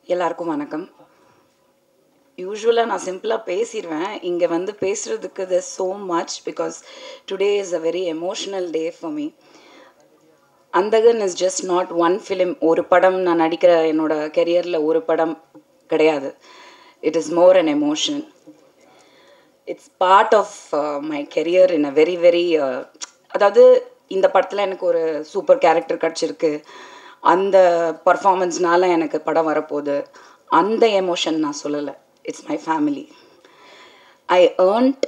எல்லாருக்கும் வணக்கம் யூஸ்வலாக நான் சிம்பிளாக பேசிடுவேன் இங்கே வந்து பேசுகிறதுக்கு the so much because today is a very emotional day for me Andhagan is just not one film ஒரு படம் நான் நடிக்கிற என்னோட கெரியரில் ஒரு படம் கிடையாது it is more an emotion it's part of my career in a very very அதாவது இந்த படத்தில் எனக்கு ஒரு சூப்பர் கேரக்டர் கிடச்சிருக்கு அந்த பர்ஃபார்மன்ஸ்னால எனக்கு படம் வரப்போகுது அந்த எமோஷன் நான் சொல்லலை it's my family I earned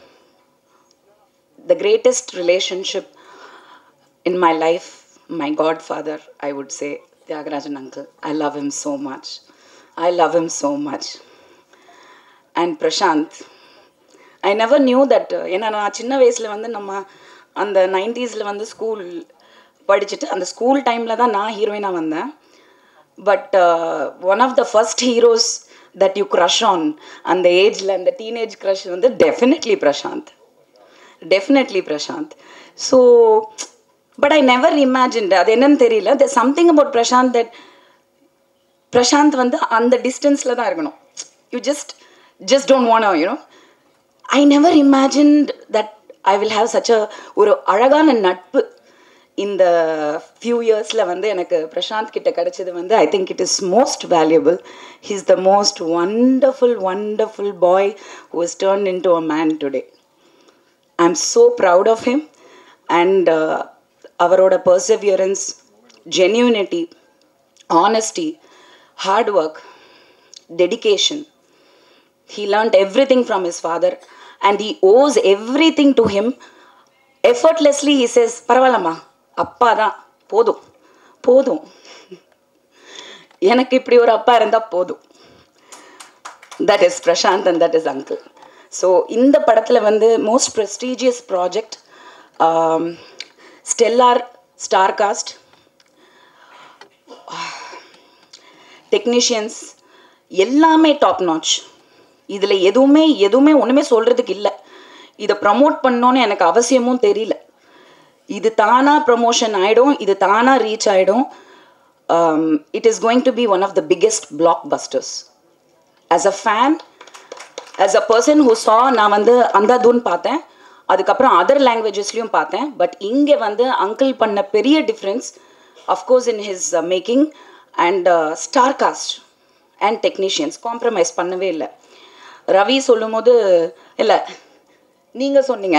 the greatest relationship in my life, my godfather, I would say, Tyagarajan uncle. I love him so much. I love him so much. And Prashant, I never knew that, ஏன்னா நான் சின்ன வயசில் வந்து நம்ம அந்த நைன்டிஸில் வந்து school படிச்சுட்டு அந்த ஸ்கூல் டைமில் தான் நான் ஹீரோயினாக வந்தேன் but one of the first heroes that you crush on அந்த ஏஜில் அந்த டீனேஜ் க்ரஷ் வந்து definitely Prashanth definitely Prashanth so but I never imagined அது என்னன்னு தெரியல there's something about Prashanth that Prashanth வந்து அந்த டிஸ்டன்ஸில் தான் இருக்கணும் you just just don't want you know I never imagined that I will have such a ஒரு அழகான நட்பு இந்த ஃபியூ இயர்ஸில் வந்து எனக்கு பிரசாந்த் கிட்ட கிடைச்சது வந்து I think it is most valuable he's the most wonderful wonderful boy who is turn in to a man today I am so proud of him and அவரோட perseverance genuinity honesty hard work dedication he learned everything from his father and he owes everything to him effortlessly he says பரவாயில்லம்மா அப்பா தான் போதும் போதும் எனக்கு இப்படி ஒரு அப்பா இருந்தால் போதும் that is Prashanth and that is uncle so இந்த படத்தில் வந்து most prestigious project stellar star cast technicians எல்லாமே டாப் நாச் இதில் எதுவுமே எதுவுமே ஒன்றுமே சொல்கிறதுக்கு இல்லை இதை ப்ரமோட் பண்ணோன்னு எனக்கு அவசியமும் தெரியல இது தானாக ப்ரமோஷன் ஆகிடும் இது தானாக ரீச் ஆகிடும் it is going to be one of the biggest blockbusters as a fan as a person who saw நான் வந்து அந்தாதூன் பார்த்தேன் அதுக்கப்புறம் அதர் லாங்குவேஜஸ்லையும் பார்த்தேன் பட் இங்கே வந்து அங்கிள் பண்ண பெரிய difference of course in his making and star cast and technicians compromise பண்ணவே இல்லை ரவி சொல்லும் போது இல்லை நீங்கள் சொன்னீங்க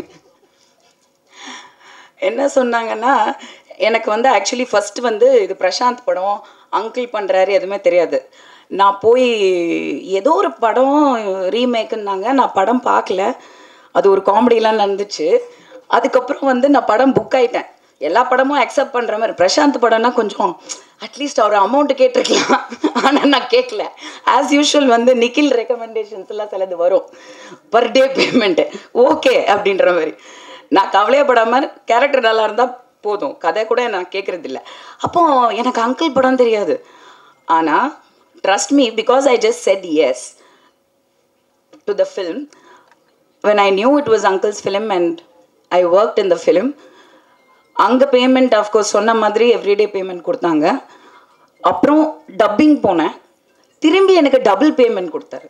என்ன சொன்னாங்கன்னா எனக்கு வந்து ஆக்சுவலி ஃபர்ஸ்ட் வந்து இது பிரசாந்த் படம் அங்கிள் பண்ணுறாரு எதுவுமே தெரியாது நான் போய் ஏதோ ஒரு படம் ரீமேக்குன்னாங்க நான் படம் பார்க்கல அது ஒரு காமெடிலாம் நடந்துச்சு அதுக்கப்புறம் வந்து நான் படம் புக் ஆயிட்டேன் எல்லா படமும் அக்செப்ட் பண்ணுற மாதிரி பிரசாந்த் படம்னா கொஞ்சம் அட்லீஸ்ட் அவர் அமௌண்ட் கேட்டிருக்கலாம் ஆனால் நான் கேட்கல ஆஸ் யூஷுவல் வந்து நிக்கில் ரெக்கமெண்டேஷன்ஸ்லாம் சிலது வரும் பர் டே பேமெண்ட்டு ஓகே அப்படின்ற மாதிரி நான் கவலையப்படாமல் கேரக்டர் நல்லா இருந்தால் போதும் கதை கூட நான் கேட்குறது இல்லை அப்போ எனக்கு அங்கிள் படம் தெரியாது ஆனால் trust me because I just said yes to the film when I knew it was uncle's film and I worked in the film, அங்கே பேமெண்ட் ஆஃப்கோர்ஸ் சொன்ன மாதிரி எவ்ரிடே பேமெண்ட் கொடுத்தாங்க அப்புறம் டப்பிங் போனேன் திரும்பி எனக்கு டபுள் பேமெண்ட் கொடுத்தாரு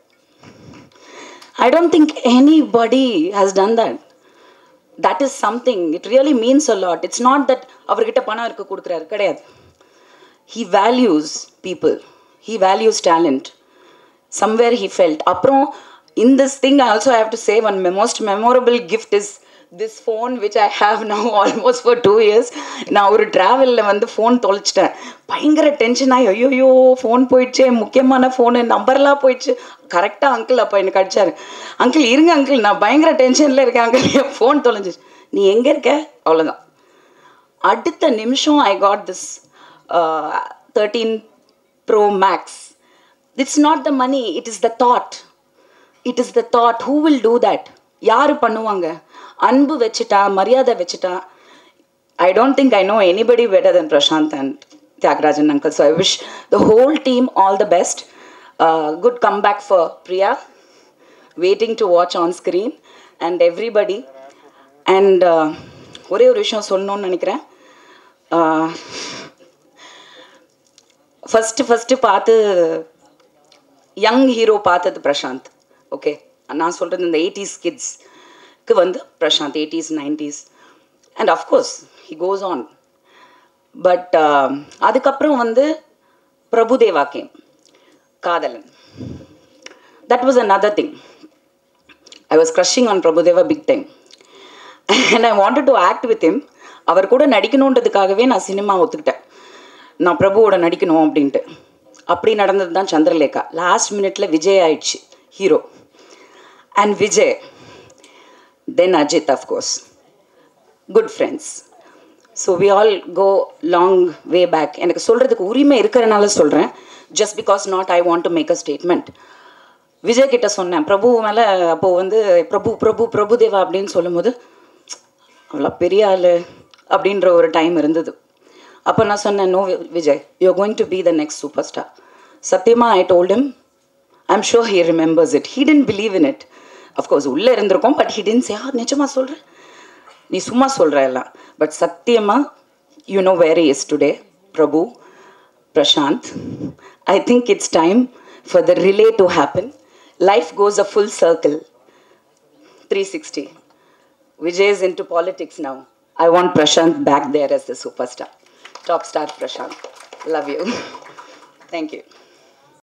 I don't think anybody has done that that is something it really means a lot it's not that அவர்கிட்ட பணம் இருக்க கொடுக்குறாரு கிடையாது he values people he values talent somewhere he felt அப்புறம் in this thing i also have to say one most memorable gift is this phone which i have now almost for two years நான் ஒரு ட்ராவலில் வந்து phone தொலைச்சிட்டேன் பயங்கர tension ஆகி ஐயோயோ phone போயிடுச்சு முக்கியமான ஃபோனு நம்பர்லாம் போயிடுச்சு கரெக்டாக அங்கிள் அப்போ எனக்கு அடிச்சாரு அங்கிள் இருங்க அங்கிள் நான் பயங்கர டென்ஷனில் இருக்கேன் அங்கிள் என் ஃபோன் தொலைஞ்சிச்சு நீ எங்கே இருக்க அவ்வளோதான் அடுத்த நிமிஷம் I got this thirteen Pro Max it's not the money it is the thought it is the thought who will do that யார் பண்ணுவாங்க அன்பு வச்சுட்டா மரியாதை வச்சுட்டா I don't think I know anybody better than Prashanth and Thiagarajan uncle so I wish the whole team all the best good comeback for Priya waiting to watch on screen and everybody and ஒரே ஒரு விஷயம் சொல்லணும்னு நினைக்கிறேன் first first பார்த்து young hero பார்த்தது Prashanth okay நான் சொல்கிறது இந்த எயிட்டிஸ் கிட்ஸ்க்கு வந்து Prashanth eighties nineties and of course he goes on but அதுக்கப்புறம் வந்து Prabhudeva came Kadhalan that was another thing I was crushing on Prabhudeva big time and I wanted to act with him அவர் கூட நடிக்கணுன்றதுக்காகவே நான் சினிமா ஒத்துக்கிட்டேன் நான் பிரபுவோட நடிக்கணும் அப்படின்ட்டு அப்படி நடந்தது தான் சந்திரலேகா லாஸ்ட் மினிட்ல விஜய் ஆயிடுச்சு hero and Vijay then Ajith of course good friends so we all go long way back எனக்கு சொல்கிறதுக்கு உரிமை இருக்கிறனால சொல்கிறேன் just because not I want to make a statement Vijay கிட்ட சொன்னேன் பிரபு மேலே அப்போது வந்து பிரபு பிரபு பிரபுதேவா அப்படின்னு சொல்லும்போது அவ்வளோ பெரிய ஆள் அப்படின்ற ஒரு டைம் இருந்தது அப்போ நான் சொன்னேன் no Vijay you going to be the next super star சத்தியமாக I told I am sure he remembers it he didn't believe in it of course உள்ளே இருந்திருக்கோம் பட் ஹி டென்ட் சே நிஜமாக சொல்கிறேன் நீ சும்மா சொல்கிற எல்லாம் பட் சத்தியமாக you know where is today Prabhu Prashanth I think it's time for the relay to happen life goes a full circle three sixty Vijay is into politics now. I want Prashant back there as the superstar. Top star Prashant. Love you. Thank you.